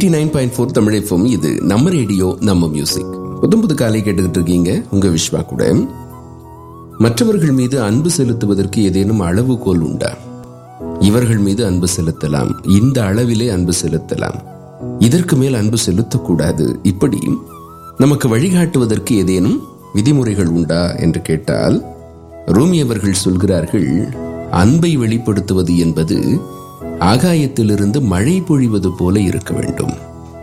eighty nine point four தமிழைஃபம் இது நம்ம ரேடியோ நம்ம மியூசிக் புதும் புது காலை கேட்டுக்கிட்டு இருக்கீங்க உங்க விஸ்வா கூட மற்றவர்கள் மீது அன்பு செலுத்துவதற்கு ஏதேனும் அளவுகோல் உண்டா இவர்கள் மீது அன்பு செலுத்தலாம் இந்த அளவிலே அன்பு செலுத்தலாம் இதற்கு மேல் அன்பு செலுத்தக்கூடாது இப்படி நமக்கு வழிகாட்டுவதற்கு ஏதேனும் விதிமுறைகள் உண்டா என்று கேட்டால் ரூமி அவர்கள் சொல்கிறார்கள் அன்பை வெளிப்படுத்துவது என்பது ஆகாயத்திலிருந்து மழை பொழிவது போல இருக்க வேண்டும்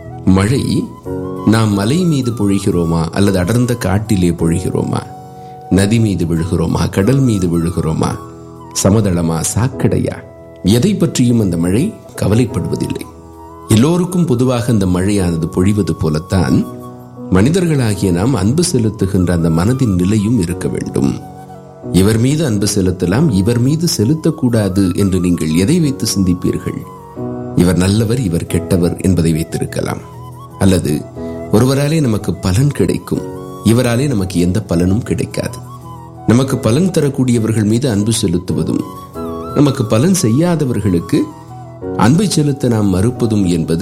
மழை நாம் மலை மீது பொழிகிறோமா அல்லது அடர்ந்த காட்டிலே பொழிகிறோமா நதி மீது விழுகிறோமா கடல் மீது விழுகிறோமா சமதளமா சாக்கடையா எதை பற்றியும் அந்த மழை கவலைப்படுவதில்லை எல்லோருக்கும் பொதுவாக அந்த மழையானது பொழிவது போலத்தான் மனிதர்களாகிய நாம் அன்பு செலுத்துகின்ற அந்த மனதின் நிலையும் இருக்க வேண்டும் இவர் மீது அன்பு செலுத்தலாம் இவர் மீது செலுத்தக்கூடாது என்று நீங்கள் எதை வைத்து சிந்திப்பீர்கள் இவர் நல்லவர் இவர் கெட்டவர் என்பதை வைத்திருக்கலாம் அல்லது ஒருவராலே நமக்கு பலன் கிடைக்கும் இவராலே நமக்கு எந்த பலனும் கிடைக்காது நமக்கு பலன் தரக்கூடியவர்கள் மீது அன்பு செலுத்துவதும் நமக்கு பலன் செய்யாதவர்களுக்கு அன்பை செலுத்த நாம் மறுப்பதும் என்பது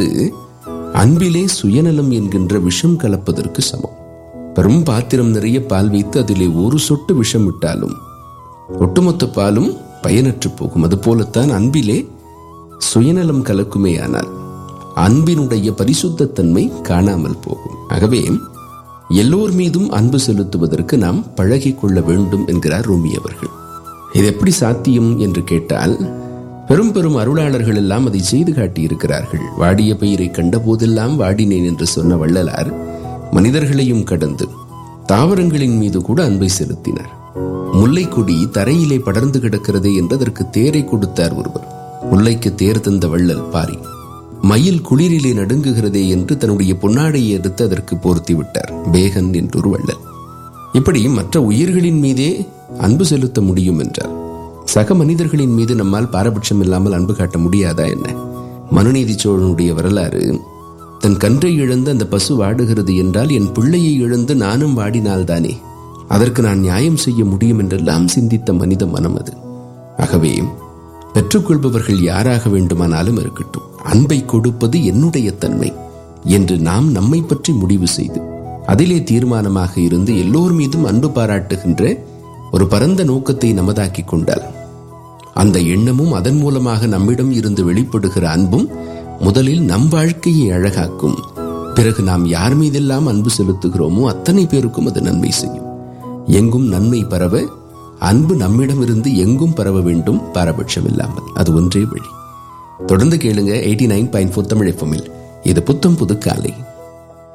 அன்பிலே சுயநலம் என்கின்ற விஷம் கலப்பதற்கு சமம் பெரும் பாத்திரம் நிறைய பால் வைத்து அதிலே ஒரு சொட்டு விஷம் விட்டாலும் ஒட்டுமொத்த பாலும் பயனற்று போகும் அது போலத்தான் அன்பிலே சுயநலம் கலக்குமேயானால் அன்பினுடைய பரிசுத்தன்மை காணாமல் போகும் ஆகவே எல்லோர் மீதும் அன்பு செலுத்துவதற்கு நாம் பழகிக் கொள்ள வேண்டும் என்கிறார் ரூமி அவர்கள் இது எப்படி சாத்தியம் என்று கேட்டால் பெரும் பெரும் அருளாளர்கள் எல்லாம் அதை செய்து காட்டியிருக்கிறார்கள் வாடிய பயிரை கண்டபோதெல்லாம் வாடினேன் என்று சொன்ன வள்ளலார் மனிதர்களையும் கடந்து தாவரங்களின் மீது கூட அன்பை செலுத்தினார் முல்லைக்கொடி தரையிலே படர்ந்து கிடக்கிறதே என்றதற்கு தேரை கொடுத்தார் ஒருவர் முல்லைக்கு தேர் தந்த வள்ளல் பாரி மயில் குளிரிலே நடுங்குகிறதே என்று தன்னுடைய பொன்னாடையை எடுத்து அதற்கு போர்த்தி விட்டார் பேகன் என்றொரு வள்ளல் இப்படி மற்ற உயிர்களின் மீதே அன்பு செலுத்த முடியும் என்றார் சக மனிதர்களின் மீது நம்மால் பாரபட்சம் இல்லாமல் அன்பு காட்ட முடியாதா என்ன மனுநீதி சோழனுடைய வரலாறு தன் கன்றை இழந்து அந்த பசு வாடுகிறது என்றால் என் பிள்ளையை இழந்து நானும் வாடினால்தானே அதற்கு நான் நியாயம் செய்ய முடியும் என்றெல்லாம் சிந்தித்த மனித மனம் அது ஆகவே பெற்றுக்கொள்பவர்கள் யாராக வேண்டுமானாலும் இருக்கட்டும் அன்பை கொடுப்பது என்னுடைய தன்மை என்று நாம் நம்மை பற்றி முடிவு செய்து அதிலே தீர்மானமாக இருந்து எல்லோர் மீதும் அன்பு பாராட்டுகின்ற ஒரு பரந்த நோக்கத்தை நமதாக்கி கொண்டால் அந்த எண்ணமும் அதன் மூலமாக நம்மிடம் இருந்து வெளிப்படுகிற அன்பும் முதலில் நம் வாழ்க்கையை அழகாக்கும் பிறகு நாம் யார் மீதெல்லாம் அன்பு செலுத்துகிறோமோ அத்தனை பேருக்கும் அது நன்மை செய்யும் எங்கும் நன்மை பரவ அன்பு நம்மிடமிருந்து எங்கும் பரவ வேண்டும் பாரபட்சம் இல்லாமல் அது ஒன்றே வழி தொடர்ந்து கேளுங்க eighty nine point four Tamil எஃப்எம்மில் இது புத்தம் புது காலை